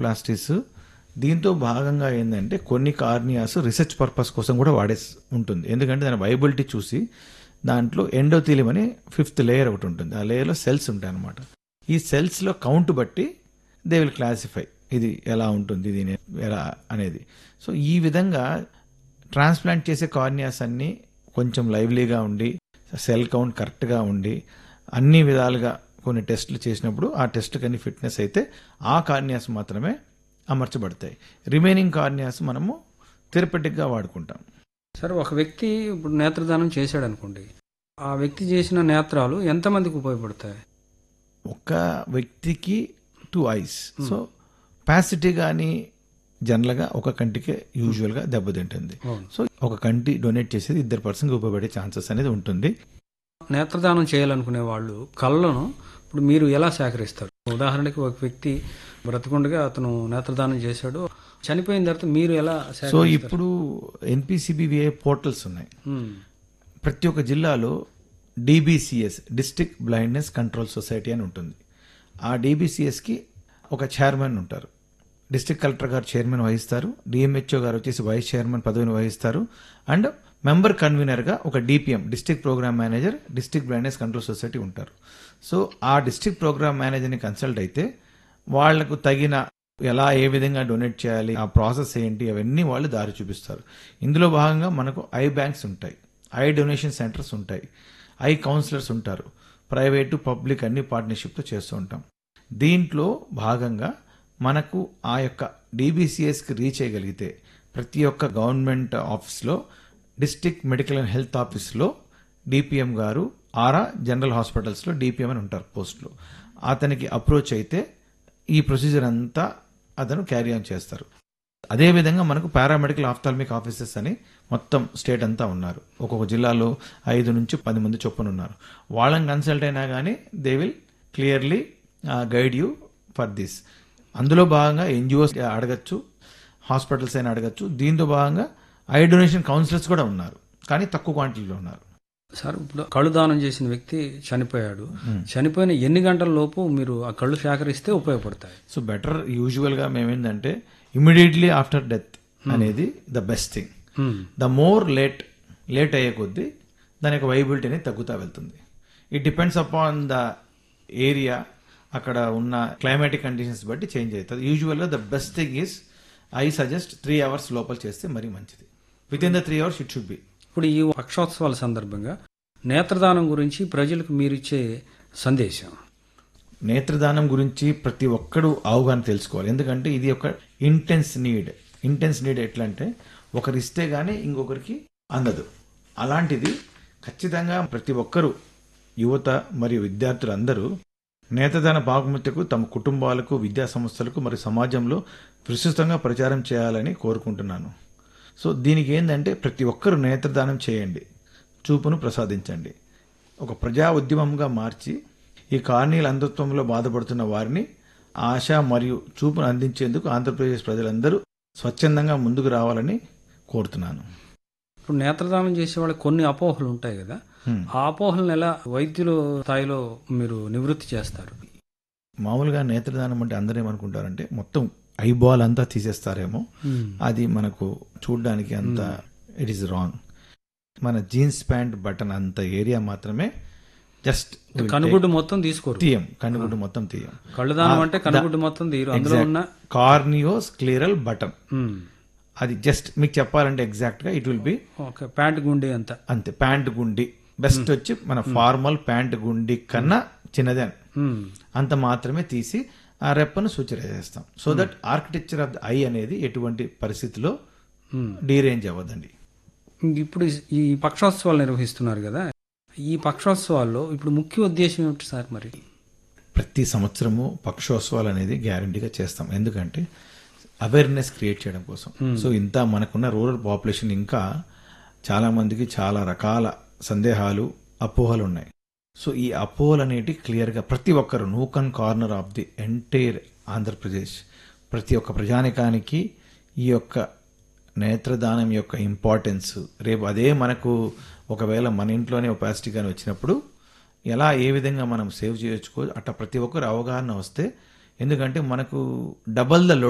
బ్లాస్టోప్లాస్టిస్ దీంతో భాగంగా ఏంటంటే కొన్ని కార్నియాస్ రీసెర్చ్ పర్పస్ కోసం కూడా వాడే ఉంటుంది ఎందుకంటే దాని వైబిలిటీ చూసి దాంట్లో ఎండోథీలియం అని ఫిఫ్త్ లేయర్ ఒకటి ఉంటుంది ఆ లేయర్లో సెల్స్ ఉంటాయి అన్నమాట ఈ సెల్స్లో కౌంట్ బట్టి దే విల్ క్లాసిఫై ఇది ఎలా ఉంటుంది దీని ఎలా అనేది సో ఈ విధంగా ట్రాన్స్ప్లాంట్ చేసే కార్నియాస్ అన్నీ కొంచెం లైవ్లీగా ఉండి సెల్ కౌంట్ కరెక్ట్గా ఉండి అన్ని విధాలుగా కొన్ని టెస్టులు చేసినప్పుడు ఆ టెస్ట్కి అన్ని ఫిట్నెస్ అయితే ఆ కార్నియాస్ మాత్రమే అమర్చబడతాయి రిమైనింగ్ కార్నియాస్ మనము థెరపెటిక్గా వాడుకుంటాం సరే ఒక వ్యక్తి ఇప్పుడు నేత్రదానం చేశాడు అనుకోండి ఆ వ్యక్తి చేసిన నేత్రాలు ఎంతమందికి ఉపయోగపడతాయి ఒక వ్యక్తికి టూ ఐస్ సో పాసిటీ కానీ జనరల్గా ఒక కంటికే యూజువల్గా దెబ్బతింటుంది అవును. సో ఒక కంటి డొనేట్ చేసేది ఇద్దరు పర్సన్కి ఉపయోగపడే ఛాన్సెస్ అనేది ఉంటుంది నేత్రదానం చేయాలనుకునే వాళ్ళు కళ్ళను ఇప్పుడు మీరు ఎలా సేకరిస్తారు ఉదాహరణకి ఒక వ్యక్తి బ్రతకుండగా అతను నేత్రదానం చేశాడు చనిపోయిన తర్వాత మీరు ఎలా సో సేకరిస్తారు ఇప్పుడు ఎన్పిసిబివిఐ పోర్టల్స్ ఉన్నాయి ఉమ్, ప్రతి ఒక్క జిల్లాలో DBCS district blindness control society అని ఉంటుంది ఆ డిబిసిఎస్కి ఒక చైర్మన్ ఉంటారు డిస్ట్రిక్ట్ కలెక్టర్ గారు చైర్మన్ వహిస్తారు డిఎంహెచ్ఓ గారు వచ్చేసి వైస్ చైర్మన్ పదవిని వహిస్తారు అండ్ మెంబర్ కన్వీనర్గా ఒక DPM district programme manager district blindness control society ఉంటారు సో ఆ డిస్ట్రిక్ట్ ప్రోగ్రామ్ మేనేజర్ని కన్సల్ట్ అయితే వాళ్లకు తగిన ఎలా ఏ విధంగా డొనేట్ చేయాలి ఆ ప్రాసెస్ ఏంటి అవన్నీ వాళ్ళు దారి చూపిస్తారు ఇందులో భాగంగా మనకు ఐ బ్యాంక్స్ ఉంటాయి ఐ డొనేషన్ సెంటర్స్ ఉంటాయి ఐ కౌన్సిలర్స్ ఉంటారు ప్రైవేటు పబ్లిక్ అన్ని పార్ట్నర్షిప్తో చేస్తూ ఉంటాం దీంట్లో భాగంగా మనకు ఆ యొక్క డీబీసీఎస్కి రీచ్ చేయగలిగితే ప్రతి ఒక్క గవర్నమెంట్ ఆఫీస్లో డిస్ట్రిక్ట్ మెడికల్ అండ్ హెల్త్ ఆఫీస్లో డిపిఎం గారు ఆరా జనరల్ హాస్పిటల్స్లో డిపిఎం అని ఉంటారు పోస్టులు అతనికి అప్రోచ్ అయితే ఈ ప్రొసీజర్ అంతా అతను క్యారీ ఆన్ చేస్తారు అదేవిధంగా మనకు పారామెడికల్ ఆఫ్థాల్మిక్ ఆఫీసర్స్ అని మొత్తం స్టేట్ అంతా ఉన్నారు ఒక్కొక్క జిల్లాలో ఐదు నుంచి పది మంది చొప్పున ఉన్నారు వాళ్ళని కన్సల్ట్ అయినా కానీ they will clearly guide you for this అందులో భాగంగా ఎన్జిఓస్ అడగచ్చు హాస్పిటల్స్ అయినా అడగచ్చు దీంతో భాగంగా ఐ డొనేషన్ కౌన్సిలర్స్ కూడా ఉన్నారు కానీ తక్కువ క్వాంటిటీలో ఉన్నారు సార్ ఇప్పుడు కళ్ళు దానం చేసిన వ్యక్తి చనిపోయాడు చనిపోయిన ఎన్ని గంటల లోపు మీరు ఆ కళ్ళు సేకరిస్తే ఉపయోగపడతాయి సో బెటర్ యూజువల్గా మేమేంటంటే ఇమీడియట్లీ ఆఫ్టర్ డెత్ అనేది the best thing um, the more late late అయ్యే కొద్దీ దాని యొక్క వైబిలిటీ అనేది తగ్గుతూ వెళ్తుంది it depends upon the area అక్కడ ఉన్న క్లైమాటిక్ కండిషన్స్ బట్టి చేంజ్ అవుతుంది యూజువల్గా the best thing is I suggest three hours లోపల చేస్తే మరీ మంచిది within the three hours it should be ఇప్పుడు ఈ పక్షోత్సవాల సందర్భంగా నేత్రదానం గురించి ప్రజలకు మీరిచ్చే సందేశం నేత్రదానం గురించి ప్రతి ఒక్కడు అవగాహన తెలుసుకోవాలి ఎందుకంటే ఇది ఒక ఇంటెన్స్ నీడ్ ఇంటెన్స్ నీడ్ ఎట్లా అంటే ఒకరు ఇస్తే గానీ ఇంకొకరికి అందదు అలాంటిది ఖచ్చితంగా ప్రతి ఒక్కరూ యువత మరియు విద్యార్థులు అందరూ నేత్రదాన భాగమత్యకు తమ కుటుంబాలకు విద్యా సంస్థలకు మరియు సమాజంలో విస్తృతంగా ప్రచారం చేయాలని కోరుకుంటున్నాను సో దీనికి ఏంటంటే ప్రతి ఒక్కరూ నేత్రదానం చేయండి చూపును ప్రసాదించండి ఒక ప్రజా ఉద్యమంగా మార్చి ఈ కార్నీల అంధత్వంలో బాధపడుతున్న వారిని ఆశ మరియు చూపును అందించేందుకు ఆంధ్రప్రదేశ్ ప్రజలందరూ స్వచ్ఛందంగా ముందుకు రావాలని కోరుతున్నాను ఇప్పుడు నేత్రదానం చేసే వాళ్ళకి కొన్ని అపోహలు ఉంటాయి కదా ఆ అపోహలను ఎలా వైద్యుల స్థాయిలో మీరు నివృత్తి చేస్తారు మామూలుగా నేత్రదానం అంటే అందరూ ఏమనుకుంటారంటే మొత్తం ఐబాల్ అంతా తీసేస్తారేమో అది మనకు చూడడానికి అంత ఇట్ ఈస్ రాంగ్ మన జీన్స్ ప్యాంట్ బటన్ అంత ఏరియా మాత్రమే జస్ట్ కనుగుడ్డు మొత్తం తీసుకోరు తీయం కన్నుగుడ్డు మొత్తం తీయం కళ్ళు దానం అంటే కనుగుడ్డు మొత్తం తీరు అందులో ఉన్న కార్నియోస్ క్లియరల్ బటన్ ఉమ్, అది జస్ట్ మీకు చెప్పాలంటే ఎగ్జాక్ట్ గా it will be okay pant గుండె అంత అంతే ప్యాంట్ గుండి బెస్ట్ వచ్చి మన ఫార్మల్ ప్యాంట్ గుండి కన్నా చిన్నదే అని. ఉమ్, అంత మాత్రమే తీసి ఆ రెప్పను సూచన చేస్తాం so that architecture of the eye అనేది ఎటువంటి పరిస్థితిలో ఉమ్. డీరేంజ్ అవ్వదండి ఇప్పుడు ఈ పక్షోత్సవాలు నిర్వహిస్తున్నారు కదా ఈ పక్షోత్సవాల్లో ఇప్పుడు ముఖ్య ఉద్దేశం ఏమిటి సార్ మరి ప్రతి సంవత్సరము పక్షోత్సవాలు అనేది గ్యారంటీగా చేస్తాం ఎందుకంటే అవేర్నెస్ క్రియేట్ చేయడం కోసం సో ఇంత మనకున్న రూరల్ పాపులేషన్ ఇంకా చాలా మందికి చాలా రకాల సందేహాలు అపోహలు ఉన్నాయి సో ఈ అపోహలు అనేటి క్లియర్గా ప్రతి ఒక్కరు nook and corner of the entire Andhra Pradesh ప్రతి ఒక్క ప్రజానికానికి ఈ యొక్క నేత్రదానం యొక్క ఇంపార్టెన్స్ రేపు అదే మనకు ఒకవేళ మన ఇంట్లోనే ఒపాసిటీ కానీ వచ్చినప్పుడు ఎలా ఏ విధంగా మనం సేవ్ చేయొచ్చుకో అట్లా ప్రతి ఒక్కరు అవగాహన వస్తే ఎందుకంటే మనకు డబల్ ద